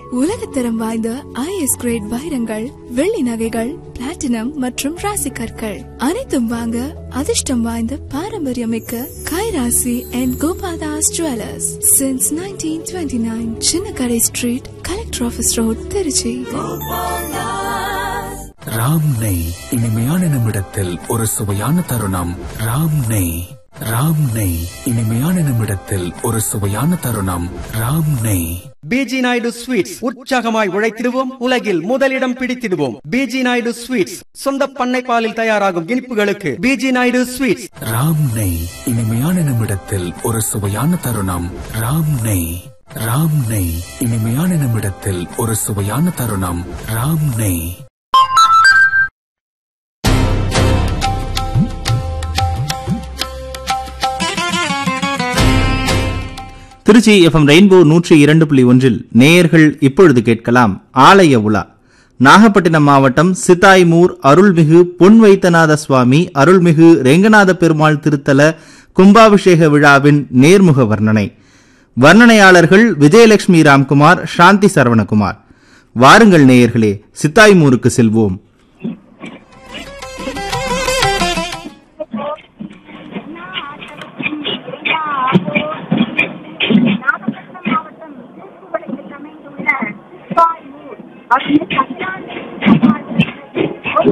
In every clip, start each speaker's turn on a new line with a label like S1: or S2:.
S1: உலகத்தரம் வாய்ந்த IS great வைரங்கள் வெள்ளி நகைகள் பிளாட்டினம் மற்றும் ராசி கற்கள் அனைத்தும் வாங்க அதிர்ஷ்டம் வாய்ந்த பாரம்பரியமிக்க Kairasi and Gopadas jewellers since nineteen twenty nine Chinnakadai street collector office road Tiruchi
S2: Ram நெய் இனிமையான நிமிடத்தில் ஒரு சுவையான தருணம் ராம் நெய் ராம் நெய் இனிமையான நிமிடத்தில் ஒரு சுவையான தருணம் ராம் நெய்
S3: பிஜி நாயுடு ஸ்வீட்ஸ் உற்சாகமாய் உழைத்திடுவோம் உலகில் முதலிடம் பிடித்திடுவோம் பிஜி நாயுடு ஸ்வீட்ஸ் சொந்த பண்ணை பாலில் தயாராகும் இனிப்புகளுக்கு பிஜி நாயுடு ஸ்வீட்ஸ்
S2: ராம் நெய் இனிமையான நிமிடத்தில் ஒரு சுவையான தருணம் ராம் நெய் ராம் நெய் இனிமையான நிமிடத்தில் ஒரு சுவையான தருணம் ராம் நெய்
S4: திருச்சி எஃப்எம் ரெயின்போ நூற்றி இரண்டு புள்ளி ஒன்றில் நேயர்கள் இப்பொழுது கேட்கலாம் ஆலய உலா நாகப்பட்டினம் மாவட்டம் சித்தாய்மூர் அருள்மிகு பொன் வைத்தநாத சுவாமி அருள்மிகு ரெங்கநாத பெருமாள் திருத்தல கும்பாபிஷேக விழாவின் நேர்முக வர்ணனை வர்ணனையாளர்கள் விஜயலட்சுமி ராம்குமார் சாந்தி சரவணகுமார் வாருங்கள் நேயர்களே சித்தாய்மூருக்கு செல்வோம்
S5: நாகப்பட்டினம் மாவட்டம் திருக்குவளையில் அமைந்துள்ள பாய்மூர் அப்படின்னு கல்யாண ஒரு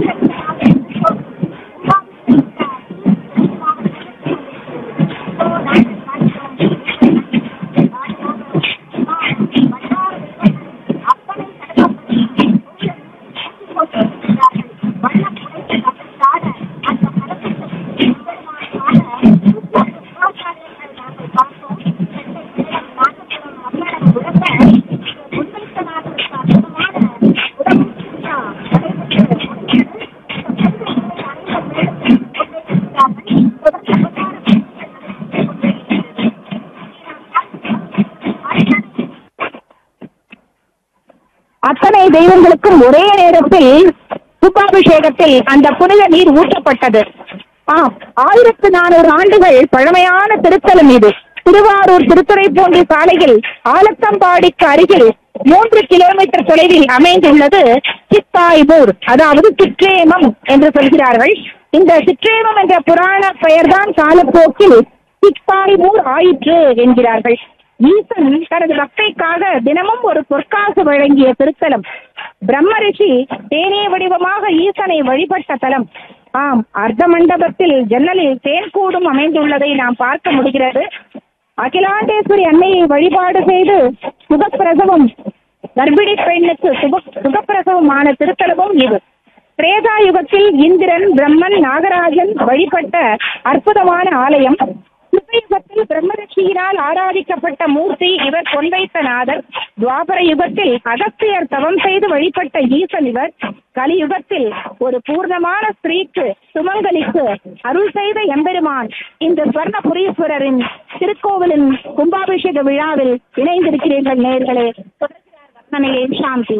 S5: அத்தனை தெய்வங்களுக்கும் ஒரே நேரத்தில் கும்பாபிஷேகத்தில் அந்த புனித நீர் ஊற்றப்பட்டது ஆம் ஆயிரத்து நானூறு ஆண்டுகள் பழமையான திருத்தலம் இது திருவாரூர் திருத்துறைப்பூண்டி சாலையில் ஆலத்தம்பாடிக்கு அருகில் மூன்று கிலோமீட்டர் தொலைவில் அமைந்துள்ளது சித்தாய்பூர் அதாவது சிற்றேமம் என்று சொல்கிறார்கள் இந்த சிற்றேமம் என்ற புராண பெயர்தான் காலப்போக்கில் சித்தாய்பூர் ஆயிற்று என்கிறார்கள் ஈசன் தனது பக்தைக்காக தினமும் ஒரு பொற்காசு வழங்கிய திருத்தலம் பிரம்ம ரிஷி தேனே வடிவமாக ஈசனை வழிபட்ட தலம் ஆம் அர்த்த மண்டபத்தில் ஜன்னலில் தேன்கூடும் அமைந்துள்ளதை நாம் பார்க்க முடிகிறது அகிலாண்டேஸ்வரி அன்னையை வழிபாடு செய்து சுகப்பிரசவம் கர்ப்பிணி பெண்ணுக்கு சுக சுகப்பிரசவமான திருத்தலமும் இது திரேதா யுகத்தில் இந்திரன் பிரம்மன் நாகராஜன் வழிபட்ட அற்புதமான ஆலயம் யுகத்தில் பிரம்மரிஷியினால் ஆராதிக்கப்பட்ட மூர்த்தி இவர் பொன்வைத்தநாதர் துவாபர யுகத்தில் அகத்தியர் தவம் செய்து வழிபட்ட ஈசன் இவர் கலியுகத்தில் ஒரு பூர்ணமான ஸ்திரீக்கு சுமங்கலிக்கு அருள் செய்த எம்பெருமான் இந்த ஸ்வர்ணபுரீஸ்வரரின் திருக்கோவிலின் கும்பாபிஷேக விழாவில் இணைந்திருக்கிறீர்கள் நேர்களே வர்ணனையை சாந்தி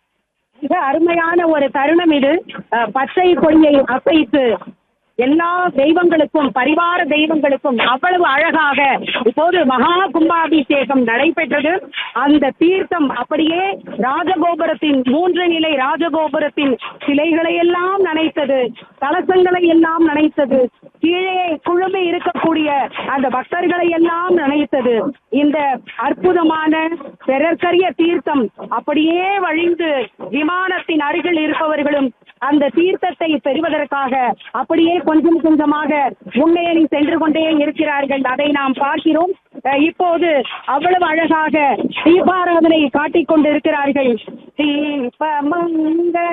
S5: மிக அருமையான ஒரு தருணம் இது அஹ், பச்சை கொடியை அசைத்து எல்லா தெய்வங்களுக்கும் பரிவார தெய்வங்களுக்கும் அவ்வளவு அழகாக இப்போது மகா கும்பாபிஷேகம் நடைபெற்றது அந்த தீர்த்தம் அப்படியே ராஜகோபுரத்தின் மூன்று நிலை ராஜகோபுரத்தின் சிலைகளை எல்லாம் நனைத்தது கலசங்களை எல்லாம் நனைத்தது கீழே குழுமி இருக்கக்கூடிய அந்த பக்தர்களை எல்லாம் நனைத்தது இந்த அற்புதமான பெறற்கரிய தீர்த்தம் அப்படியே வழிந்து விமானத்தின் அருகில் இருப்பவர்களும் அந்த தீர்த்தத்தை பெறுவதற்காக அப்படியே கொஞ்சம் கொஞ்சமாக முன்னேறி சென்று கொண்டே இருக்கிறார்கள் அதை நாம் பார்க்கிறோம் அஹ் இப்போது அவ்வளவு அழகாக தீபாராதனை காட்டிக் கொண்டிருக்கிறார்கள் தீபமங்க